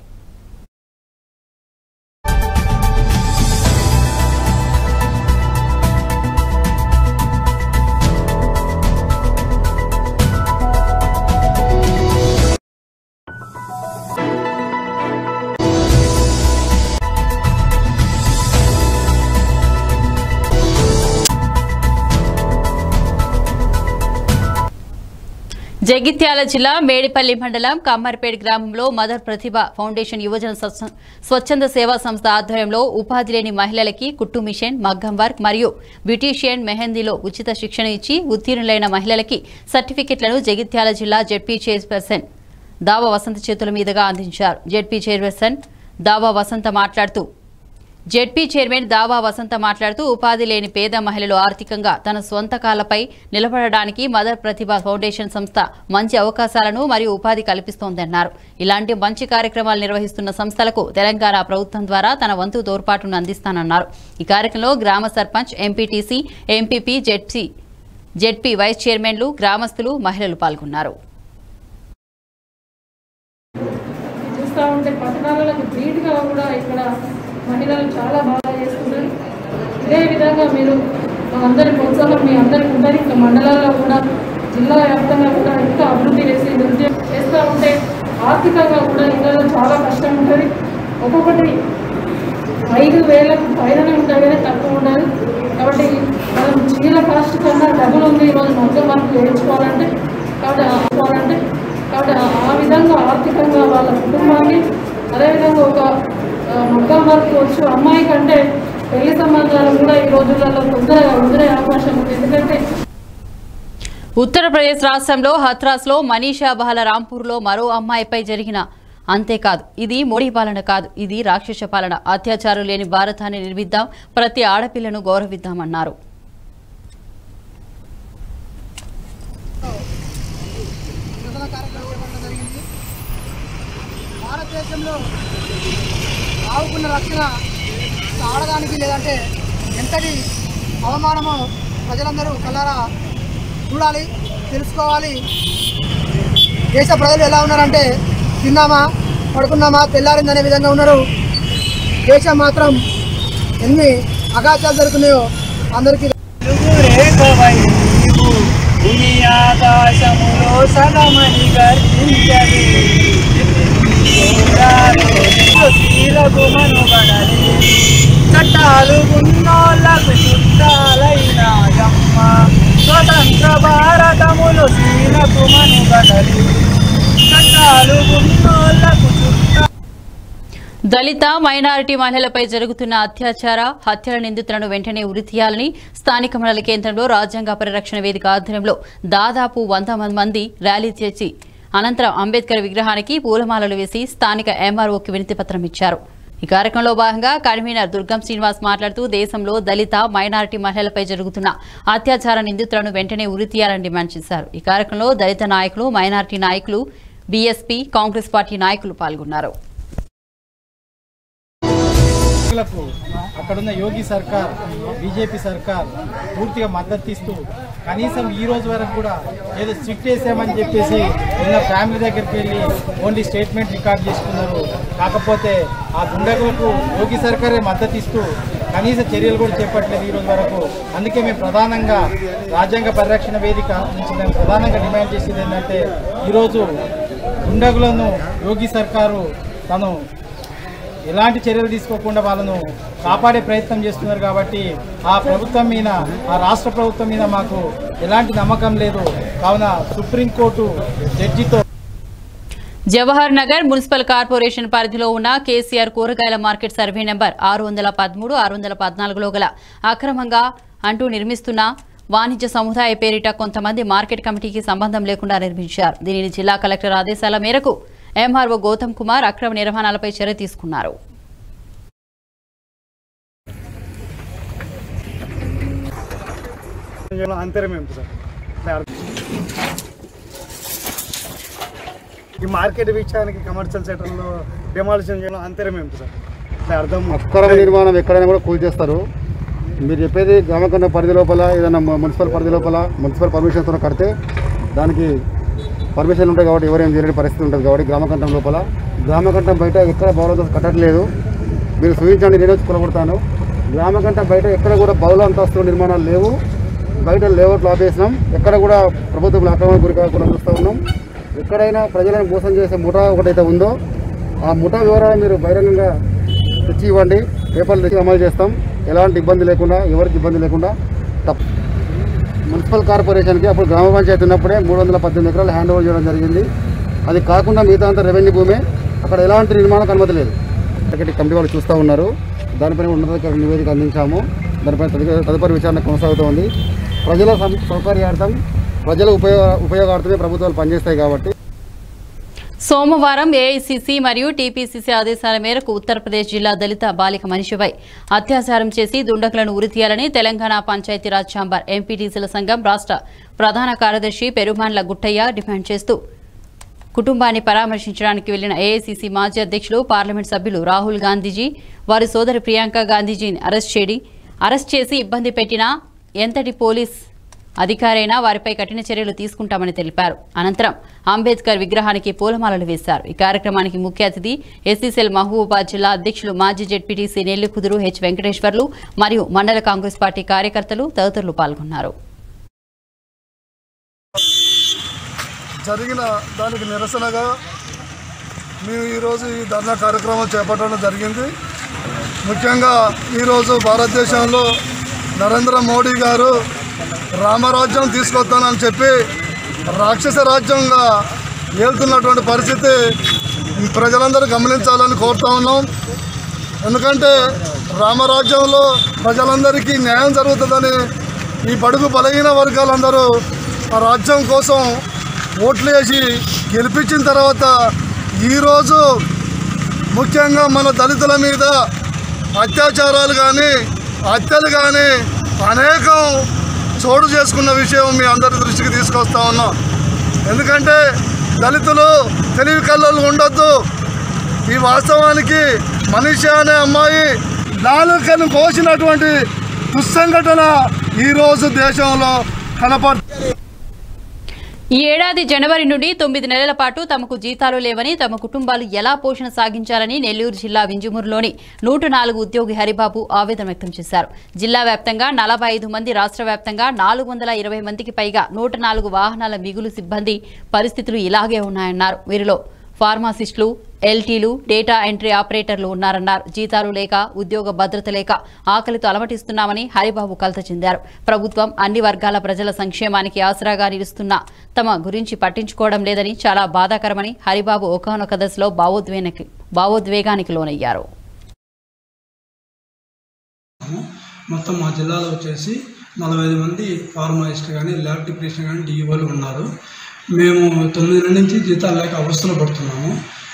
జగిత్యాల జిల్లా మేడిపల్లి మండలం కమ్మర్పేట్ గ్రామంలో మదర్ ప్రతిభ ఫౌండేషన్ యువజన స్వచ్ఛ- స్వచ్ఛంద సేవా సంస్థ ఆధ్వర్యంలో ఉపాధి లేని మహిళలకి కుట్టు మిషన్ మగ్గం వర్క్ మరియు బ్యూటీషియన్ మెహందీలో ఉచిత శిక్షణ ఇచ్చి ఉత్తీర్ణులైన మహిళలకి సర్టిఫికెట్లను జగిత్యాల జిల్లా జెడ్పీ చైర్పర్సన్ దావా వసంత చేతుల మీదుగా అందించారు జెడ్పీ చైర్పర్సన్ దావా వసంత మాట్లాడుతూ జెడ్పీ చైర్మన్ దావా వసంత మాట్లాడుతూ ఉపాధి లేని పేద మహిళలు ఆర్థికంగా తన స్వంత కాళ్లపై నిలబడడానికి మదర్ ప్రతిభ ఫౌండేషన్ సంస్థ మంచి అవకాశాలను మరియు ఉపాధి కల్పిస్తోందన్నారు ఇలాంటి మంచి కార్యక్రమాలు నిర్వహిస్తున్న సంస్థలకు తెలంగాణ ప్రభుత్వం ద్వారా తన వంతు తోడ్పాటును అందిస్తానన్నారు ఈ కార్యక్రమంలో గ్రామ sarpanch MPTC MPP ZP ZP vice చైర్మన్లు గ్రామస్తులు మహిళలు పాల్గొన్నారు చూస్తూ ఉంటే పట్టణాలకు ధీటుగా కూడా ఇక్కడ మహిళలు చాలా బాగా చేస్తున్నారు ఇదే విధంగా మీరు మా అందరి ప్రోత్సాహం మీ అందరికి ఉంటుంది ఇంకా మండలాల్లో కూడా జిల్లా వ్యాప్తంగా కూడా ఇంకా అభివృద్ధి చేసి నృత్యం చేస్తూ ఉంటే ఆర్థికంగా కూడా ఇంకా చాలా కష్టం ఉంటుంది ఒక్కొక్కటి ఐదు వేలకు పైననే ఉంటాయి కానీ తక్కువ ఉండదు కాబట్టి మనం చీర కాస్ట్ కన్నా డబ్బులు ఉంది ఈరోజు మొత్తం మనకు వేయించుకోవాలంటే కాబట్టి ఆడుకోవాలంటే కాబట్టి ఆ విధంగా ఆర్థికంగా వాళ్ళ కుటుంబాన్ని అదేవిధంగా ఒక ఆ, మగ్గం వర్క్ వచ్చు అమ్మాయి కంటే పెళ్లి సంబంధాలు కూడా ఈ రోజులలో తొందరగా కుదిరే అవకాశం ఉంది ఎందుకంటే ఉత్తరప్రదేశ్ రాష్ట్రంలో హత్రాస్లో మనీషా బహల రాంపూర్లో మరో అమ్మాయిపై జరిగిన అంతేకాదు ఇది మోడీ పాలన కాదు ఇది రాక్షస పాలన అత్యాచారం లేని భారతాన్ని నిర్మిద్దాం ప్రతి ఆడపిల్లను గౌరవిద్దామన్నారు నిరసన కార్యక్రమం చేపట్టడం జరిగింది భారతదేశంలో ఆవుకున్న రక్షణ ఆడడానికి లేదంటే ఎంతటి అవమానమో ప్రజలందరూ కళ్ళారా చూడాలి తెలుసుకోవాలి దేశ ప్రజలు ఎలా ఉన్నారంటే తిన్నామా పడుకున్నామా తెల్లారిందనే విధంగా ఉన్నారు దేశం మాత్రం ఎన్ని అగాచాలు జరుగుతున్నాయో అందరికీ భూమి ఆకాశములో సగమని గర్జించని స్త్రీలకు మనుగడలి చట్టాలు ఉన్నోళ్లకు చుట్టాలైన యమ్మ స్వతంత్ర భారతములు స్త్రీలకు మనుగడలి చట్టాలు ఉన్నోళ్లకు చుట్టా దళిత మైనారిటీ మహిళలపై జరుగుతున్న అత్యాచార హత్యల నిందితులను వెంటనే ఉరి తీయాలని స్థానిక మండల కేంద్రంలో రాజ్యాంగ పరిరక్షణ వేదిక ఆధ్వర్యంలో దాదాపు వంద మంది ర్యాలీ చేసి అనంతరం అంబేద్కర్ విగ్రహానికి పూలమాలలు వేసి స్థానిక ఎంఆర్ఓకి వినతి పత్రం ఇచ్చారు ఈ కార్యక్రమంలో భాగంగా కన్వీనర్ దుర్గం శ్రీనివాస్ మాట్లాడుతూ దేశంలో దళిత మైనారిటీ మహిళలపై జరుగుతున్న అత్యాచార నిందితులను వెంటనే ఉరి తీయాలని డిమాండ్ చేశారు ఈ కార్యక్రమంలో దళిత నాయకులు మైనారిటీ నాయకులు బీఎస్పీ కాంగ్రెస్ పార్టీ నాయకులు పాల్గొన్నారు లకు అక్కడున్న యోగి సర్కార్ బీజేపీ సర్కార్ పూర్తిగా మద్దతు ఇస్తూ కనీసం ఈ రోజు వరకు కూడా ఏదో స్ట్రిక్ట్ చేసామని చెప్పేసి నిన్న ఫ్యామిలీ దగ్గరికి వెళ్ళి ఓన్లీ స్టేట్మెంట్ రికార్డ్ చేసుకున్నారు కాకపోతే ఆ దుండగులకు యోగి సర్కారే మద్దతు ఇస్తూ కనీస చర్యలు కూడా చేపట్టలేదు ఈ రోజు వరకు అందుకే మేము ప్రధానంగా రాజ్యాంగ పరిరక్షణ వేదిక నుంచి మేము ప్రధానంగా డిమాండ్ చేసేది ఏంటంటే ఈరోజు దుండగులను యోగి సర్కారు తను ఎలాంటి చర్యలు తీసుకోకుండా వాళ్ళను కాపాడే ప్రయత్నం చేస్తున్నారు కాబట్టి ఆ ప్రభుత్వం మీద ఆ రాష్ట్ర ప్రభుత్వం మీద మాకు ఎలాంటి నమ్మకం లేదు కావున సుప్రీంకోర్టు జడ్జితో జవహర్ నగర్ మున్సిపల్ కార్పొరేషన్ పరిధిలో ఉన్న కేసీఆర్ కూరగాయల మార్కెట్ సర్వే నెంబర్ ఆరు వందల పదమూడు ఆరు వందల పద్నాలుగులో గల అక్రమంగా అంటూ నిర్మిస్తున్న వాణిజ్య సముదాయ పేరిట కొంతమంది మార్కెట్ కమిటీకి సంబంధం లేకుండా నిర్మించారు దీనిని జిల్లా కలెక్టర్ ఆదేశాల మేరకు ఎంఆర్ఓ గౌతమ్ కుమార్ అక్రమ నిర్వహణలపై చర్య తీసుకున్నారు అంతరం ఏమిటి సార్ ఈ మార్కెట్ విషయానికి కమర్షియల్ సెక్టర్లో డెమాలిషన్ చేయడం అంతరం ఏమిటి సార్ ఇట్లా అర్థం అక్రమ నిర్మాణం ఎక్కడైనా కూడా కూల్చేస్తారు మీరు చెప్పేది గ్రామకండ పరిధి లోపల ఏదైనా ము- మున్సిపల్ పరిధి లోపల మున్సిపల్ పర్మిషన్తో కడితే దానికి పర్మిషన్ ఉంటుంది కాబట్టి ఎవరేం చేయలేని పరిస్థితి ఉంటుంది కాబట్టి గ్రామకంఠం లోపల గ్రామకంఠం బయట ఎక్కడ బౌల కట్టట్లేదు మీరు సూచించండి నేను వచ్చి కొనగొడతాను గ్రామకంఠం బయట ఎక్కడ కూడా బౌల అంతస్తు నిర్మాణాలు లేవు బయట లేఅవుట్లు ఆపేసినాం ఎక్కడ కూడా ప్రభుత్వం అక్రమ గురి కాకుండా చూస్తూ ఉన్నాం ఎక్కడైనా ప్రజలను మోసం చేసే ముఠా ఒకటైతే ఉందో ఆ ముఠా వివరాలు మీరు బహిరంగంగా తెచ్చి ఇవ్వండి పేపర్లు తెచ్చి అమలు చేస్తాం ఎలాంటి ఇబ్బంది లేకుండా ఎవరికి ఇబ్బంది లేకుండా తప్ప మున్సిపల్ కార్పొరేషన్కి అప్పుడు గ్రామ పంచాయతీ ఉన్నప్పుడే మూడు వందల పద్దెనిమిది ఎకరాలు హ్యాండ్ ఓవర్ చేయడం జరిగింది అది కాకుండా మిగతా అంతా రెవెన్యూ భూమే అక్కడ ఎలాంటి నిర్మాణం అనుమతి లేదు ఒకటి కమిటీ వాళ్ళు చూస్తూ ఉన్నారు దానిపైన ఉన్నతాధికారుల నివేదిక అందించాము దానిపైన తదుపరి- తదుపరి విచారణ కొనసాగుతోంది ప్రజల సం- సౌకర్యార్థం ప్రజల ఉపయోగ ఉపయోగార్థమే ప్రభుత్వాలు పనిచేస్తాయి కాబట్టి సోమవారం ఏఐసిసి మరియు టీపీసీసీ ఆదేశాల మేరకు ఉత్తరప్రదేశ్ జిల్లా దళిత బాలిక మనిషిపై అత్యాచారం చేసి దుండకులను ఉరితీయాలని తెలంగాణ పంచాయతీరాజ్ ఛాంబర్ ఎంపీటీసీల సంఘం రాష్ట్ర ప్రధాన కార్యదర్శి పెరుమాన్ల గుట్టయ్య డిమాండ్ చేస్తూ కుటుంబాన్ని పరామర్శించడానికి వెళ్లిన ఏఐసీసీ మాజీ అధ్యక్షులు పార్లమెంట్ సభ్యులు రాహుల్ గాంధీజీ వారి సోదరి ప్రియాంక గాంధీజీని అరెస్ట్ చేడి అరెస్ట్ చేసి ఇబ్బంది పెట్టినా ఎంతటి పోలీస్ అధికారైనా వారిపై కఠిన చర్యలు తీసుకుంటామని తెలిపారు అనంతరం అంబేద్కర్ విగ్రహానికి పూలమాలలు వేశారు ఈ కార్యక్రమానికి ముఖ్య అతిథి ఎస్సీసెల్ మహబూబాబాద్ జిల్లా అధ్యక్షులు మాజీ జెడ్పీటీసీ నెల్లికుదురు హెచ్ వెంకటేశ్వర్లు మరియు మండల కాంగ్రెస్ పార్టీ కార్యకర్తలు తదితరులు పాల్గొన్నారు జరిగిన దానికి నిరసనగా మేము ఈరోజు ఈ ధర్నా కార్యక్రమం చేపట్టడం జరిగింది ముఖ్యంగా ఈరోజు భారతదేశంలో నరేంద్ర మోడీ గారు రామరాజ్యం తీసుకొస్తానని చెప్పి రాక్షస రాజ్యంగా ఏలుతున్నటువంటి పరిస్థితి ప్రజలందరూ గమనించాలని కోరుతా ఉన్నాం ఎందుకంటే రామరాజ్యంలో ప్రజలందరికీ న్యాయం జరుగుతుందని ఈ బడుగు బలహీన వర్గాలందరూ ఆ రాజ్యం కోసం ఓట్లు వేసి గెలిపించిన తర్వాత ఈరోజు ముఖ్యంగా మన దళితుల మీద అత్యాచారాలు కానీ హత్యలు కానీ అనేకం చోటు చేసుకున్న విషయం మీ అందరి దృష్టికి తీసుకొస్తా ఉన్నాం ఎందుకంటే దళితులు తెలివి కళ్ళు ఉండొద్దు ఈ వాస్తవానికి మనిషి అనే అమ్మాయి నాలుకను కోసినటువంటి దుస్సంఘటన ఈరోజు దేశంలో కనపడుతుంది ఈ ఏడాది జనవరి నుండి తొమ్మిది నెలల పాటు తమకు జీతాలు లేవని తమ కుటుంబాలు ఎలా పోషణ సాగించాలని నెల్లూరు జిల్లా వింజమూరులోని నూట నాలుగు ఉద్యోగి హరిబాబు ఆవేదన వ్యక్తం చేశారు జిల్లా వ్యాప్తంగా నలభై ఐదు మంది రాష్ట్ర వ్యాప్తంగా నాలుగు వందల ఇరవై మందికి పైగా నూట నాలుగు వాహనాల మిగులు సిబ్బంది పరిస్థితులు ఇలాగే ఉన్నాయన్నారు వీరిలో ఫార్మాసిస్టులు ఎల్టీలు డేటా ఎంట్రీ ఆపరేటర్లు ఉన్నారన్నారు జీతాలు లేక ఉద్యోగ భద్రత లేక ఆకలితో అలమటిస్తున్నామని హరిబాబు కలత చెందారు ప్రభుత్వం అన్ని వర్గాల ప్రజల సంక్షేమానికి ఆసరాగా నిలుస్తున్న తమ గురించి పట్టించుకోవడం లేదని చాలా బాధాకరమని హరిబాబు ఒకనొక దశలో భావోద్వేగానికి భావోద్వేగానికి లోనయ్యారు మొత్తం మా జిల్లాలో వచ్చేసి నలభై ఐదు మంది ఫార్మాలిస్ట్ కానీ ల్యాబ్ టెక్నీషియన్ కానీ డిఈఓలు ఉన్నారు మేము తొమ్మిది నెలల నుంచి జీతాలు లేక అవస్థలు పడుతున్నాము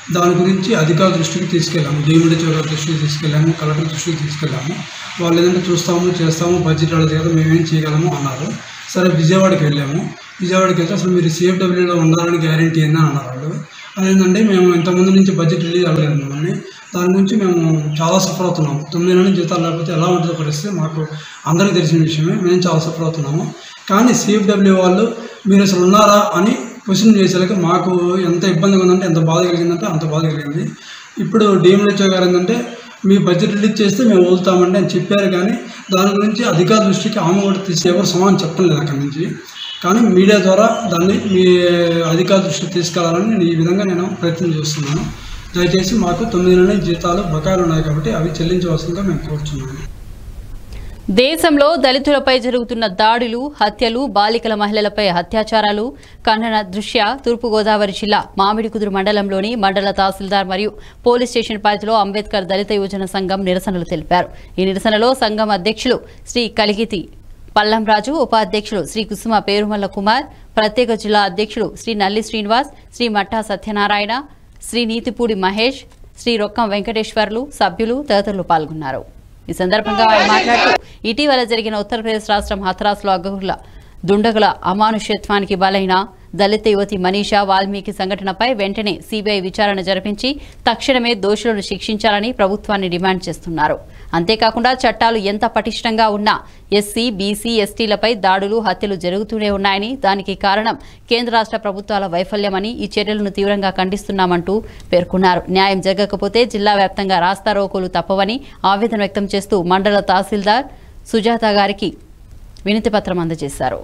దాని గురించి అధికారుల దృష్టికి తీసుకెళ్ళాము డిఎండి గారి దృష్టికి తీసుకెళ్ళాము కలెక్టర్ దృష్టికి తీసుకెళ్ళాము వాళ్ళు ఏంటంటే చూస్తాము చేస్తాము బడ్జెట్ వాళ్ళ దగ్గర మేమేం చేయగలము అన్నారు సరే విజయవాడకి వెళ్ళాము విజయవాడకి వెళ్తే అసలు మీరు సిఎఫ్డబ్ల్యూలో ఉండాలని గ్యారంటీ ఏందని అన్నారు వాళ్ళు అదేంటంటే మేము ఇంతకుముందు నుంచి బడ్జెట్ రిలీజ్ అవ్వలేదు మమ్మల్ని దాని గురించి మేము చాలా సఫర్ అవుతున్నాము తొమ్మిది నెలల జీతాలు లేకపోతే ఎలా ఉంటుందో పరిస్థితి మాకు అందరికీ తెలిసిన విషయమే మేము చాలా సఫర్ అవుతున్నాము కానీ సిఎఫ్డబ్ల్యూ వాళ్ళు మీరు అసలు ఉన్నారా అని క్వశ్చన్ చేసేలాగా మాకు ఎంత ఇబ్బందిగా ఉందంటే ఎంత బాధ కలిగిందంటే అంత బాధ కలిగింది ఇప్పుడు డిఎంహెచ్ఓ గారు ఏంటంటే మీ బడ్జెట్ రిలీజ్ చేస్తే మేము వదులుతామండి అని చెప్పారు కానీ దాని గురించి అధికార దృష్టికి ఆమె కూడా తీసి ఎవరు సమానం చెప్పలేదు అక్కడి నుంచి కానీ మీడియా ద్వారా దాన్ని మీ అధికార దృష్టికి తీసుకెళ్లాలని నేను ఈ విధంగా నేను ప్రయత్నం చేస్తున్నాను దయచేసి మాకు తొమ్మిది నెలల జీతాలు బకాయిలు ఉన్నాయి కాబట్టి అవి చెల్లించవలసిందిగా మేము కోరుతున్నాము దేశంలో దళితులపై జరుగుతున్న దాడులు హత్యలు బాలికల మహిళలపై అత్యాచారాలు ఖండన దృష్ట్యా తూర్పుగోదావరి జిల్లా మామిడికుదురు మండలంలోని మండల తహసీల్దార్ మరియు పోలీస్ స్టేషన్ పరిధిలో అంబేద్కర్ దళిత యువజన సంఘం నిరసనలు తెలిపారు ఈ నిరసనలో సంఘం అధ్యక్షులు శ్రీ కలిగితి పల్లంరాజు ఉపాధ్యక్షులు శ్రీ కుసుమ పేరుమల్ల కుమార్ ప్రత్యేక జిల్లా అధ్యక్షులు శ్రీ నల్లి శ్రీనివాస్ శ్రీ మట్టా సత్యనారాయణ శ్రీ నీతిపూడి మహేష్ శ్రీ రొక్కం వెంకటేశ్వర్లు సభ్యులు తదితరులు పాల్గొన్నారు ఈ సందర్భంగా ఆయన మాట్లాడుతూ ఇటీవల జరిగిన ఉత్తరప్రదేశ్ రాష్ట్రం హత్రాస్లో అగ్రహుల దుండగుల అమానుష్యత్వానికి బలైన దళిత యువతి మనీషా వాల్మీకి సంఘటనపై వెంటనే సీబీఐ విచారణ జరిపించి తక్షణమే దోషులను శిక్షించాలని ప్రభుత్వాన్ని డిమాండ్ చేస్తున్నారు అంతేకాకుండా చట్టాలు ఎంత పటిష్టంగా ఉన్నా ఎస్సీ బీసీ ఎస్టీలపై దాడులు హత్యలు జరుగుతూనే ఉన్నాయని దానికి కారణం కేంద్ర రాష్ట్ర ప్రభుత్వాల వైఫల్యమని ఈ చర్యలను తీవ్రంగా ఖండిస్తున్నామంటూ పేర్కొన్నారు న్యాయం జరగకపోతే జిల్లా వ్యాప్తంగా రాస్తారోకోలు తప్పవని ఆవేదన వ్యక్తం చేస్తూ మండల తహసీల్దార్ సుజాత గారికి వినతి పత్రం అందజేశారు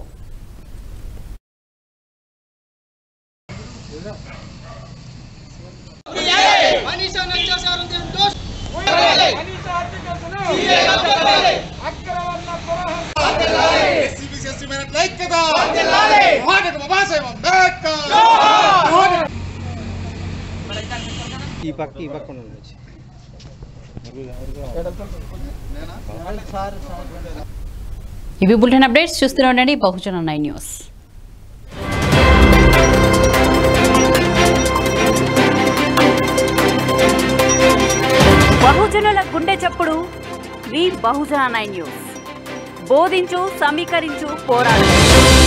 ఈ పక్క ఈ పక్క ఉండొచ్చు ఇవి బులెటిన్ అప్డేట్స్ చూస్తూనే ఉండండి బహుజన నైన్ న్యూస్ బహుజనుల గుండె చప్పుడు మీ బహుజన నైన్ న్యూస్ బోధించు సమీకరించు పోరాడు